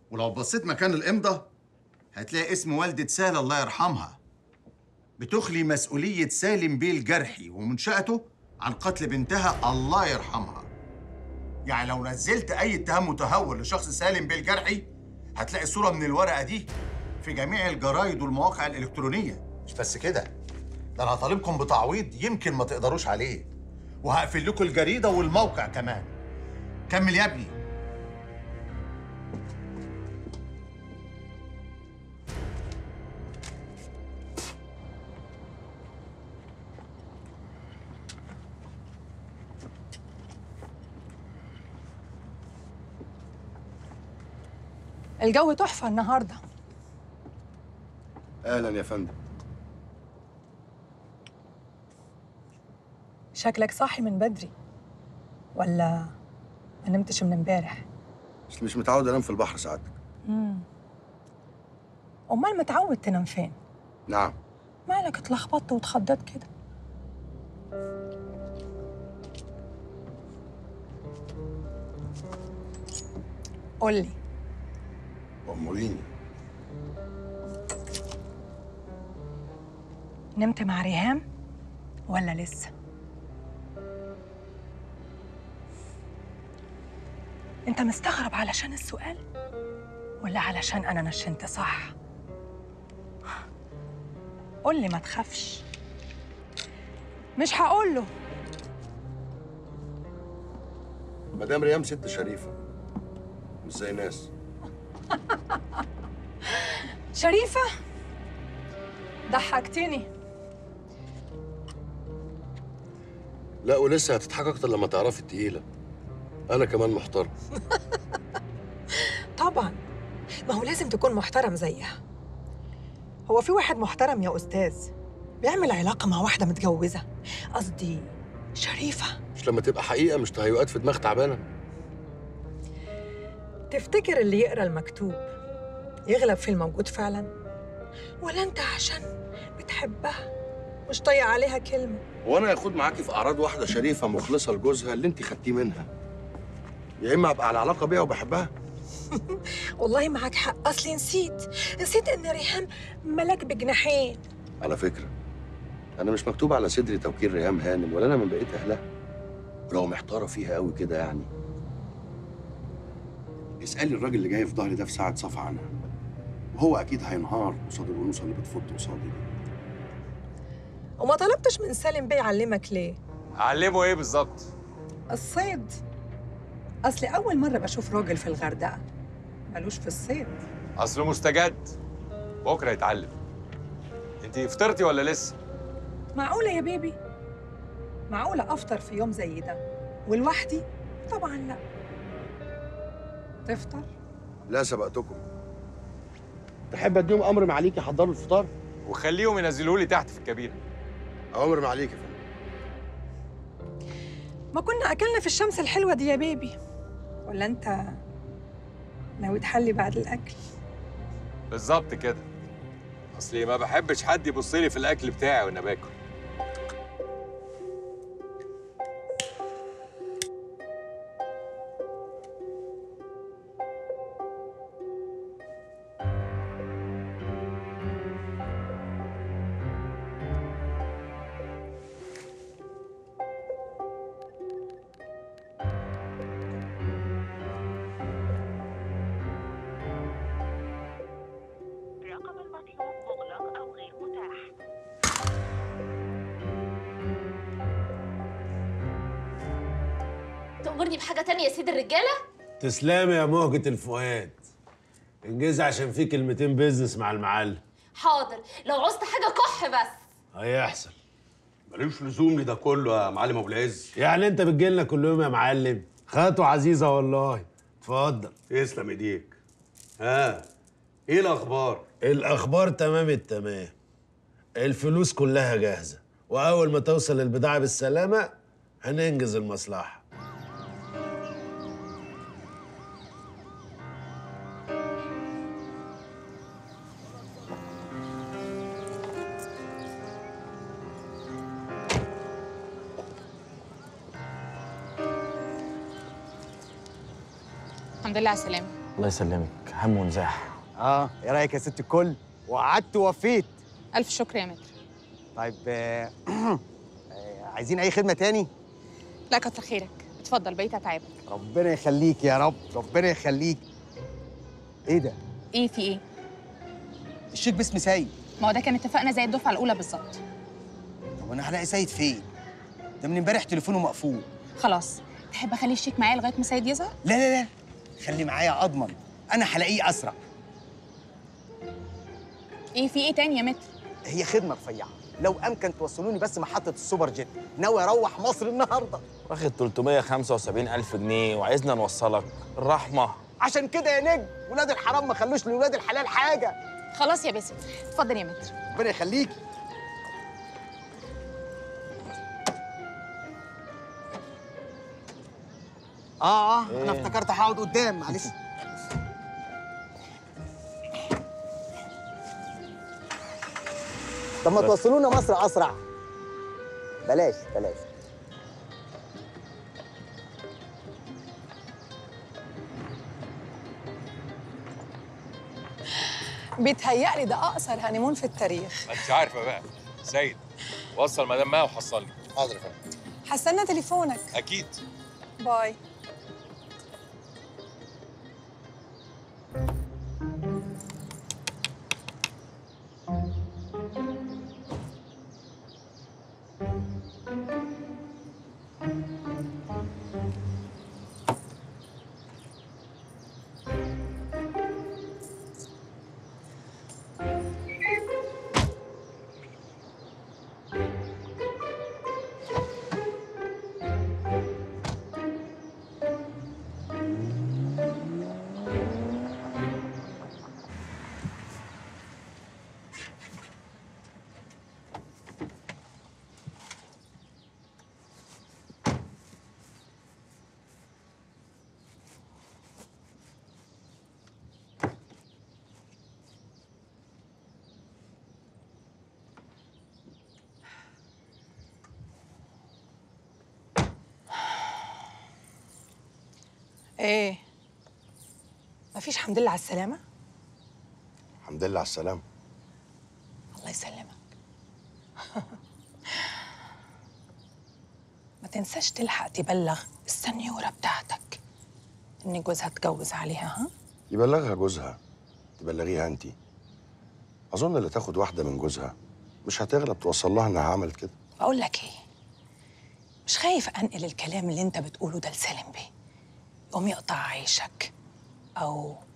ولو بصيت مكان الإمضة هتلاقي اسم والدة سالة الله يرحمها بتخلي مسؤولية سالم بيه الجرحي ومنشأته عن قتل بنتها الله يرحمها يعني لو نزلت أي اتهام متهور لشخص سالم بيه الجرحي هتلاقي صورة من الورقة دي في جميع الجرايد والمواقع الإلكترونية مش بس كده ده أنا هطالبكم بتعويض يمكن ما تقدروش عليه وهقفل لكم الجريدة والموقع كمان كمل يا ابني الجو تحفة النهاردة اهلا يا فندم شكلك صاحي من بدري ولا ما نمتش من امبارح بس مش متعود انام في البحر سعادتك امال متعود تنام فين نعم مالك اتلخبطت واتخضيت كده قولي اموريني نمت مع ريهام ولا لسه انت مستغرب علشان السؤال ولا علشان انا نشنت صح قول لي ما تخافش مش هقول له مدام ريام ست شريفه مش زي ناس شريفة ضحكتني لا ولسه هتضحك اكتر لما تعرفي التقيله انا كمان محترم طبعا ما هو لازم تكون محترم زيها هو في واحد محترم يا أستاذ بيعمل علاقة مع واحدة متجوزة قصدي شريفة مش لما تبقى حقيقه مش تهيؤات في دماغ تعبانه تفتكر اللي يقرا المكتوب يغلب في الموجود فعلا ولا انت عشان بتحبها مش طايق عليها كلمة وانا ياخد معاكي في اعراض واحده شريفه مخلصه لجوزها اللي انت خدتيه منها يا اما ابقى على علاقه بيها وبحبها والله معاك حق أصلي نسيت نسيت إن ريهام ملاك بجناحين على فكره انا مش مكتوب على صدري توكيل ريهام هانم ولا انا من بقيه اهلها ولو محتاره فيها قوي كده يعني اسالي الراجل اللي جاي في ظهري ده في ساعه صفا عنها وهو اكيد هينهار قصاد الانوثه اللي بتفض قصادي دي وما طلبتش من سالم بيه يعلمك ليه علمه ايه بالظبط الصيد أصلي أول مرة بشوف راجل في الغردقة ملوش في الصيد اصله مستجد بكره يتعلم انت فطرتي ولا لسه معقولة يا بيبي؟ معقولة أفطر في يوم زي ده ولوحدي؟ طبعا لا تفطر؟ لا سبقتكم تحب اديهم امر معاليك يحضروا الفطار وخليهم ينزلوا لي تحت في الكابينه اوامر معاليك يا فندم ما كنا أكلنا في الشمس الحلوة دي يا بيبي ولا أنت ناوي تحلي بعد الأكل؟ بالظبط كده اصلي ما بحبش حد يبص لي في الاكل بتاعي وانا باكل الرقم المطلوب مغلق أو غير متاح تأمرني بحاجة تانية يا سيد الرجالة؟ تسلمي يا موجة الفؤاد انجزي عشان في كلمتين بيزنس مع المعلم حاضر لو عوزت حاجة كح بس هيحصل ملوش لزوم لده كله يا معلم ابو العز يعني انت بتجيلنا كل يوم يا معلم خطوة عزيزة والله اتفضل تسلم ايديك ها ايه الاخبار الاخبار تمام التمام الفلوس كلها جاهزة واول ما توصل البضاعة بالسلامة هننجز المصلحة الحمد لله على السلامة الله يسلمك هم ونزاح اه ايه رايك يا ست الكل وقعدت ووفيت ألف شكر يا متر طيب آه، آه، عايزين اي خدمه تاني لا كتر خيرك اتفضل بقيت أتعبك ربنا يخليك يا رب ربنا يخليك ايه ده إيه في إيه؟ الشيك باسم سيد ما هو ده كان اتفقنا زي الدفعة الأولى بالظبط طب انا هلاقي سيد فين ده من امبارح تليفونه مقفول خلاص تحب أخلي الشيك معايا لغاية ما سيد يظهر؟ لا لا لا خلي معايا اضمن انا هلاقيه اسرع إيه في إيه تاني يا متر؟ هي خدمه رفيعه لو امكن توصلوني بس محطه السوبر جيت ناوي اروح مصر النهارده واخد 375 ألف جنيه وعايزنا نوصلك الرحمة عشان كده يا نجم ولاد الحرام ما خلوش لولاد الحلال حاجه خلاص يا باسم اتفضل يا متر ربنا يخليك اه اه انا إيه؟ افتكرت هقعد قدام معلش طب ما توصلونا مصر اسرع بلاش بلاش بيتهيألي ده أقصر هانيمون في التاريخ ما انت عارفه بقى سيد وصل مدام مها وحصلني حاضر يا فندم هستنى تليفونك اكيد باي ايه مفيش حمد لله على السلامة الحمد لله على السلامه الله يسلمك ما تنساش تلحق تبلغ السنيورة بتاعتك ان جوزها اتجوز عليها ها يبلغها جوزها تبلغيها انت اظن اللي تاخد واحده من جوزها مش هتغلب توصل لها انها عملت كده بقول لك ايه مش خايف انقل الكلام اللي انت بتقوله ده لسالم بيه يقوم يقطع عيشك او